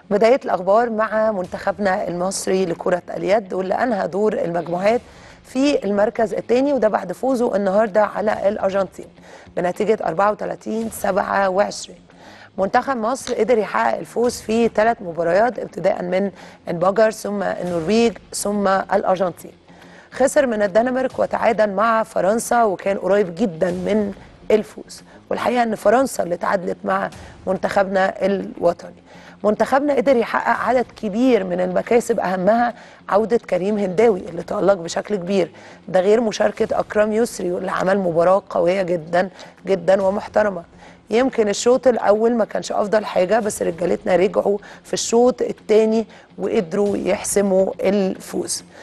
بداية الأخبار مع منتخبنا المصري لكرة اليد واللي أنهى دور المجموعات في المركز الثاني وده بعد فوزه النهارده على الأرجنتين بنتيجة 34 27 منتخب مصر قدر يحقق الفوز في ثلاث مباريات ابتداء من المجر ثم النرويج ثم الأرجنتين خسر من الدنمارك وتعادل مع فرنسا وكان قريب جدا من الفوز والحقيقه ان فرنسا اللي تعادلت مع منتخبنا الوطني منتخبنا قدر يحقق عدد كبير من المكاسب اهمها عوده كريم هنداوي اللي تالق بشكل كبير ده غير مشاركه اكرم يسري واللي عمل مباراه قويه جدا جدا ومحترمه يمكن الشوط الاول ما كانش افضل حاجه بس رجالتنا رجعوا في الشوط الثاني وقدروا يحسموا الفوز